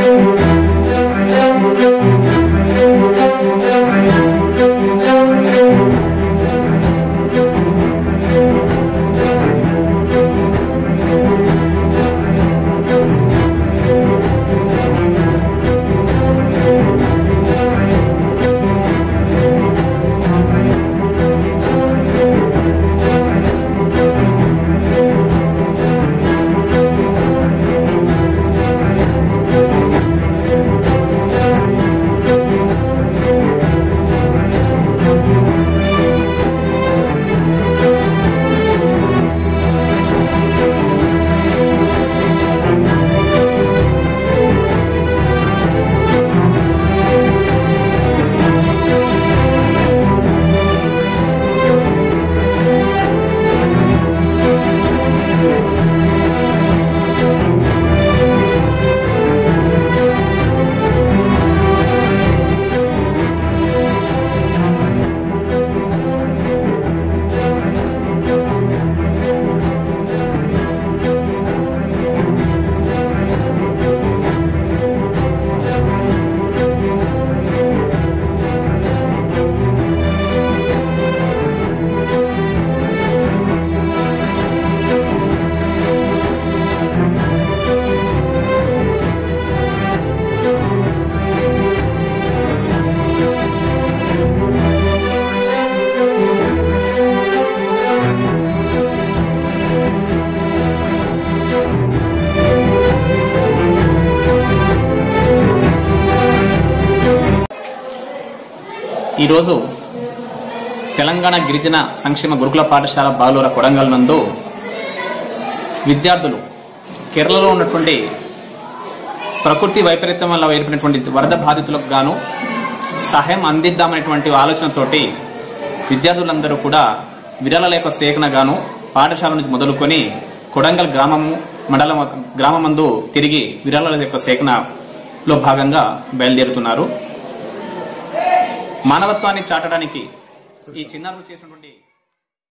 ఈరోజు తెలంగాణ గిరిజన సంక్షేమ గురుకుల పాఠశాల బాలూర కొడంగల్ నందు విద్యార్థులు కేరళలో ఉన్నటువంటి ప్రకృతి వైపరీత్యం వల్ల ఏర్పడినటువంటి వరద బాధితులకు గాను సహాయం అందిద్దామనేటువంటి ఆలోచనతోటి విద్యార్థులందరూ కూడా విరాళాల యొక్క సేకరణ గాను పాఠశాల నుంచి మొదలుకొని కొడంగల్ గ్రామము మండలం గ్రామమందు తిరిగి విరాళాల యొక్క సేకరణలో భాగంగా బయలుదేరుతున్నారు మానవత్వాన్ని చాటడానికి ఈ చిన్నారులు చేసినటువంటి